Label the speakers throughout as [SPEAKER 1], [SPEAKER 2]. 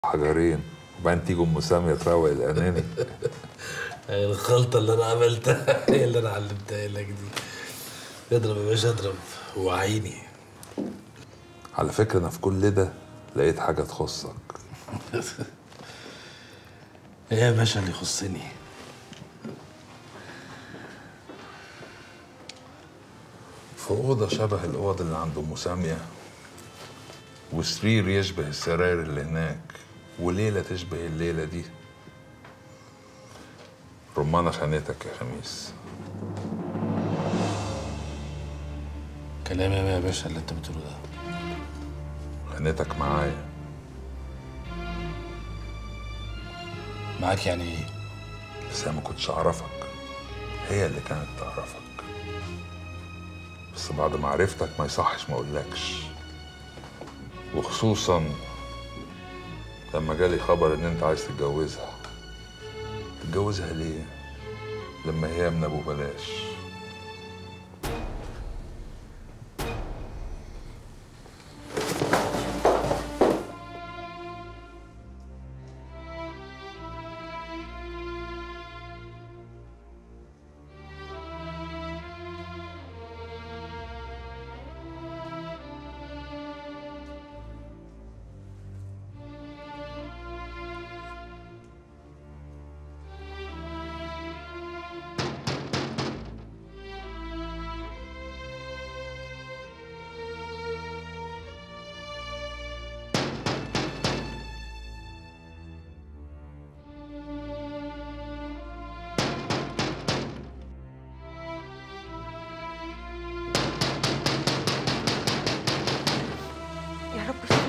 [SPEAKER 1] حجرين وبعدين تيجي ام ساميه تروق الاناني
[SPEAKER 2] الخلطة اللي أنا عملتها هي اللي أنا علمتها لك دي اضرب يا باشا اضرب وعيني
[SPEAKER 1] على فكره انا في كل ده لقيت حاجه تخصك
[SPEAKER 2] إيه يا باشا اللي يخصني
[SPEAKER 1] في اوضه شبه الاوض اللي عند ام ساميه وسرير يشبه السراير اللي هناك وليله تشبه الليله دي رمانه خانتك يا خميس
[SPEAKER 2] كلام يا باشا اللي أنت بتقوله ده
[SPEAKER 1] خانتك معايا
[SPEAKER 2] معاك يعني إيه؟
[SPEAKER 1] بس انا ما كنتش اعرفك هي اللي كانت تعرفك بس بعد ما عرفتك ما يصحش ما اقولكش وخصوصا لما جالي خبر ان انت عايز تتجوزها تتجوزها ليه لما هي من ابو بلاش
[SPEAKER 3] يا رب استر.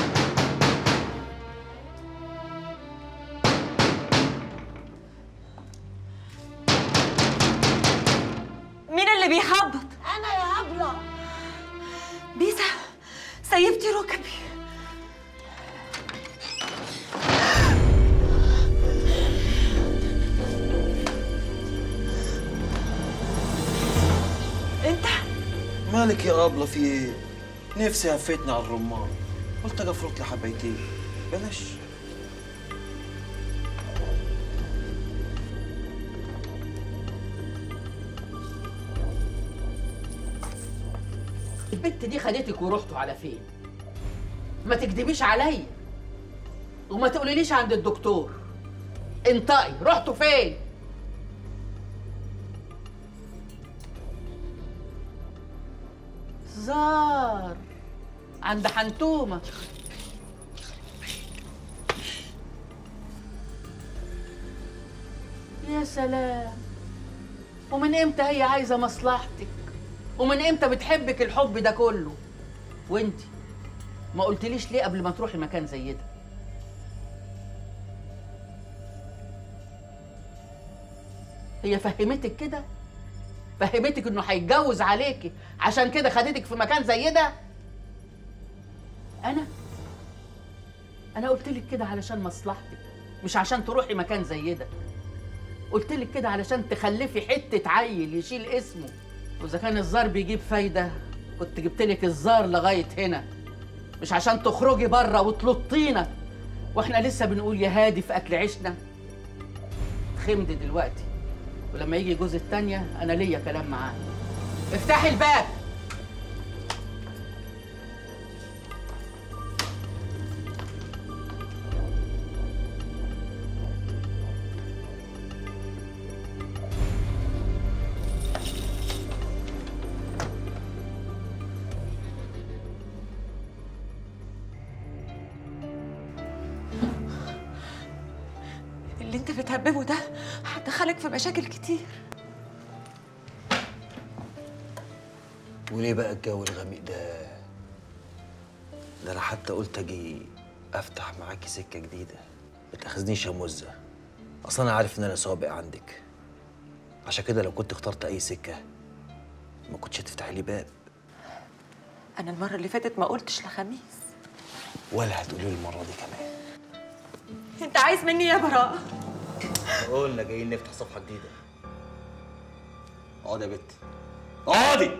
[SPEAKER 3] مين اللي بيخبط؟
[SPEAKER 4] انا يا هبله
[SPEAKER 3] بيسا سيبتي ركبي انت
[SPEAKER 5] مالك يا ابله في ايه؟ نفسي هفتني على الرمان قلت اجي افرط لي حبايتين بلاش
[SPEAKER 6] البت دي خدتك ورحتوا على فين ما تكدبيش عليا وما تقوليليش عند الدكتور انطقي رحتوا فين زار عند حنتومه يا سلام ومن امتى هي عايزه مصلحتك ومن امتى بتحبك الحب ده كله وانتي ما قلتليش ليه قبل ما تروحي مكان زي ده هي فهمتك كده فهمتك انه هيتجوز عليكي عشان كده خدتك في مكان زي ده انا انا قلت لك كده علشان مصلحتك مش عشان تروحي مكان زي ده قلت لك كده علشان تخلفي حته عيل يشيل اسمه واذا كان الزار بيجيب فايده كنت جبت لك الزار لغايه هنا مش عشان تخرجي بره وتلطينا واحنا لسه بنقول يا هادي في اكل عيشنا خمد دلوقتي ولما يجي جوز التانية انا ليا كلام معاه افتحي الباب
[SPEAKER 3] اللي انت بتهببه ده هتدخلك في مشاكل كتير
[SPEAKER 5] وليه بقى الجو الغميق ده؟ ده انا حتى قلت اجي افتح معاكي سكه جديده ما تاخذنيش يا مزه اصل انا عارف ان انا سابق عندك عشان كده لو كنت اخترت اي سكه ما كنتش هتفتحي لي باب
[SPEAKER 3] انا المره اللي فاتت ما قلتش لخميس
[SPEAKER 5] ولا هتقولي لي المره دي كمان
[SPEAKER 3] انت عايز مني يا براء
[SPEAKER 5] قلنا جايين نفتح صفحه جديده اقعدي يا بت اقعدي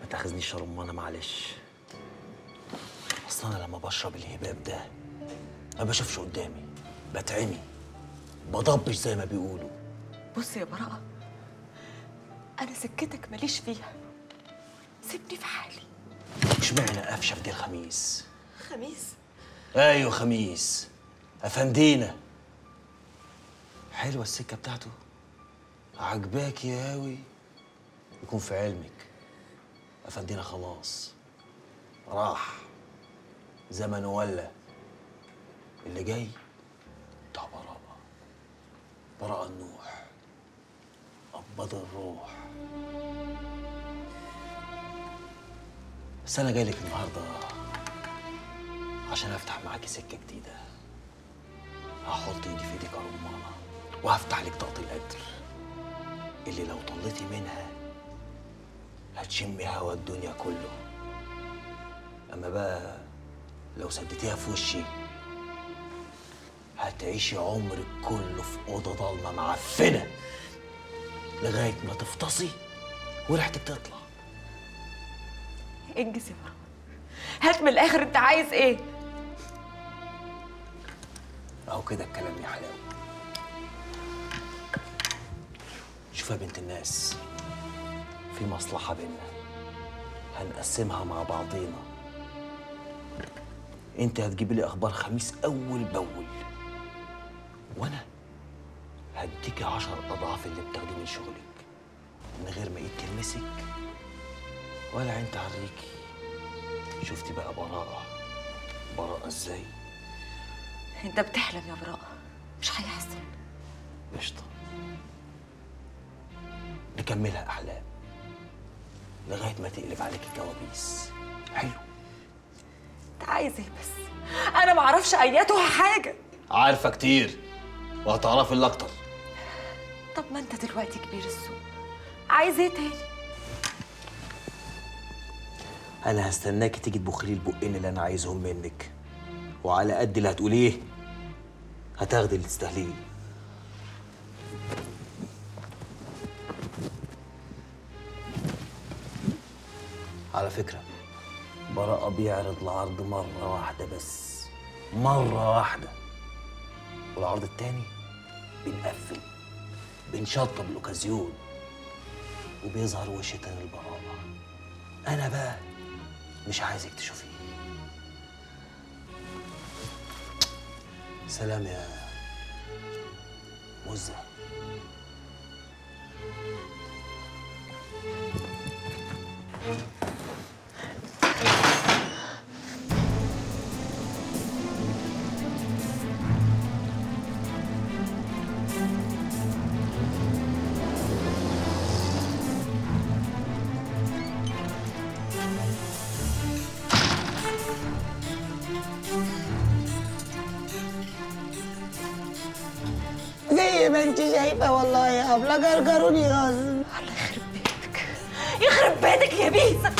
[SPEAKER 5] تاخذنيش يا رمانه معلش اصل انا لما بشرب الهباب ده ما بشوفش قدامي بتعمي بضبش زي ما بيقولوا
[SPEAKER 3] بص يا براءة أنا سكتك ماليش فيها سيبني في حالي
[SPEAKER 5] اشمعنى قفشه في دي الخميس
[SPEAKER 3] خميس
[SPEAKER 5] ايوه خميس افندينا حلوه السكه بتاعته عجباك يا هاوي يكون في علمك افندينا خلاص راح زمن ولا اللي جاي بتاع براءة براءة النوح قبض الروح بس انا جاي لك النهارده عشان افتح معاكي سكه جديده هحط ايدي في ايدك يا رمانه وهفتح لك طاقه القدر اللي لو طلتي منها هتشمي هوا الدنيا كله اما بقى لو سدتيها في وشي هتعيشي عمرك كله في اوضه ضلمه معفنه لغايه ما تفطسي وريحتك تطلع
[SPEAKER 3] انجز يا براءة هات من الآخر أنت عايز إيه؟
[SPEAKER 5] اهو كده الكلام يا حلاوه شوف يا بنت الناس في مصلحة بينا هنقسمها مع بعضينا انت هتجيبي لي اخبار خميس اول باول وانا هديكي عشر اضعاف اللي بتاخديه من شغلك من غير ما ايد تلمسك ولا عين تعريكي شفتي بقى براءة براءة ازاي
[SPEAKER 3] أنت بتحلم يا براءة مش هيحصل
[SPEAKER 5] قشطة نكملها أحلام لغاية ما تقلب عليك الكوابيس حلو
[SPEAKER 3] أنت عايز إيه بس؟ أنا معرفش أياتها حاجة
[SPEAKER 5] عارفة كتير وهتعرفي اللي أكتر
[SPEAKER 3] طب ما أنت دلوقتي كبير السوق عايز إيه تاني؟
[SPEAKER 5] أنا هستناكي تيجي تبخي لي البقين اللي أنا عايزهم منك وعلى قد اللي هتقوليه هتاخدي اللي تستاهليه على فكرة براءة بيعرض العرض مرة واحدة بس مرة واحدة والعرض التاني بنقفل بنشطب الأوكازيون وبيظهر وش تاني البراءة أنا بقى مش عايزك تشوفيه سلام يا مزة
[SPEAKER 4] زي ما انت شايفه والله يا ابله جرجروني غصب
[SPEAKER 3] الله يخرب بيتك يخرب بيتك يا بيسا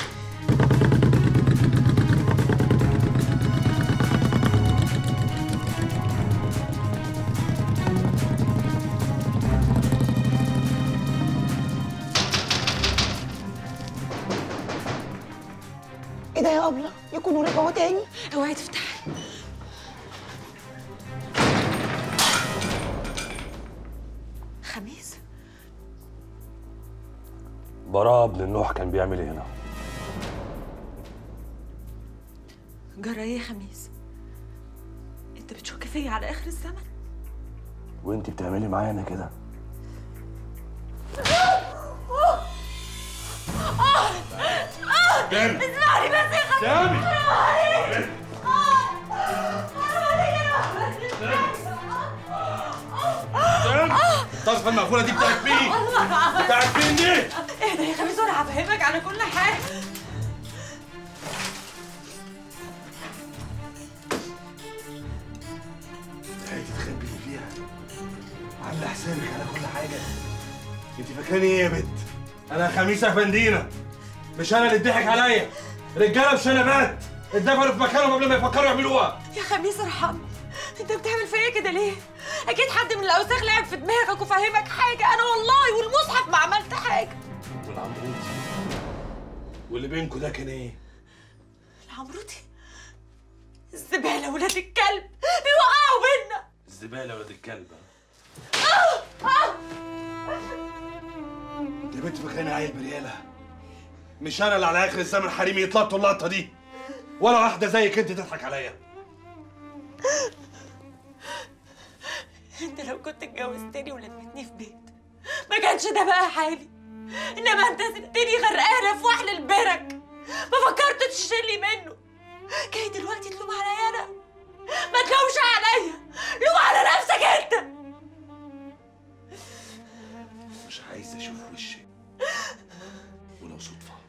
[SPEAKER 4] ايه ده يا ابله يكونوا رجعوا تاني
[SPEAKER 3] اوعي تفتحي خميس
[SPEAKER 2] براء ابن النوح كان بيعمل ايه هنا؟
[SPEAKER 3] جرى ايه يا خميس انت بتشك فيا على اخر الزمن
[SPEAKER 2] وانت بتعملي معايا انا كده؟
[SPEAKER 3] اسمعني بس يا خميس
[SPEAKER 7] الطاسه المقفوله دي بتاعت مين؟ بتاعت مين دي؟
[SPEAKER 3] اهدى يا خميس وانا هفهمك على كل حاجه
[SPEAKER 7] انت تخبيني فيها عامله حسابك على كل حاجه انت فاكراني ايه يا بنت؟ انا خميس افندينا مش انا اللي اتضحك عليا رجاله بشنبات اتدفنوا في مكانهم قبل ما يفكروا يعملوها
[SPEAKER 3] يا خميس ارحمني انت بتعمل فيا كده ليه اكيد حد من الاوساخ لعب في دماغك وفهمك حاجه انا والله والمصحف ما عملت حاجه
[SPEAKER 2] والعمود
[SPEAKER 7] واللي بينكوا ده كان ايه؟
[SPEAKER 3] العمروتي الزبالة ولاد الكلب بيوقعوا بينا
[SPEAKER 7] الزباله ولاد الكلب يا بنت فاكراني عيل بريالة مش انا اللي على اخر الزمن حريمي يطلطوا اللقطه دي ولا واحده زيك انت تضحك عليا
[SPEAKER 3] انت لو كنت اتجوزتني ولمتني في بيت ما كانش ده بقى حالي انما انت سبتني غرقانه في وحل البرك ما فكرتش تشيلي منه جاي دلوقتي تلوم عليا انا ما تلومش عليا لوم على نفسك انت
[SPEAKER 7] مش عايز اشوف وشك ولو صدفه